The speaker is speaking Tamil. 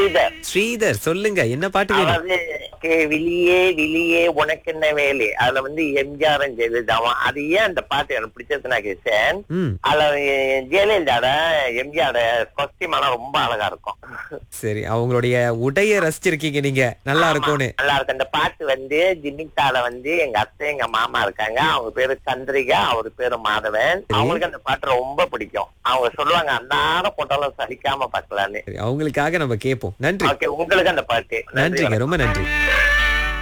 ஸ்ரீதர் ஸ்ரீதர் சொல்லுங்க என்ன பாட்டு வேணும் அதாவது கே, விழியே விழியே உனக்கு என்ன வேலை அதுல வந்து எம்ஜிஆர் ஜெயலலிதாவும் அது ஏன் அந்த பாட்டு எனக்கு பிடிச்சதுன்னா கேசன் ம் அதுல எ- ஜெயலலிதாட எம்ஜிஆர் காஸ்டியூம் எல்லாம் ரொம்ப அழகா இருக்கும் சரி அவங்களுடைய உடைய ரசிச்சிருக்கீங்க நீங்க நல்லா இருக்கும்னு நல்லா இருக்கு அந்த பாட்டு வந்து ஜிமித்தால வந்து எங்க அத்தை எங்க மாமா இருக்காங்க அவங்க பேரு சந்திரிகா அவர் பேரு மாதவன் அவங்களுக்கு அந்த பாட்டு ரொம்ப பிடிக்கும் அவங்க சொல்லுவாங்க அன்னாரம் போட்டாலும் சலிக்காம பார்க்கலான்னு சரி அவங்களுக்காக நம்ம கேட்போம் நன்றி ஓகே உங்களுக்கு அந்த பாட்டு நன்றிங்க ரொம்ப நன்றி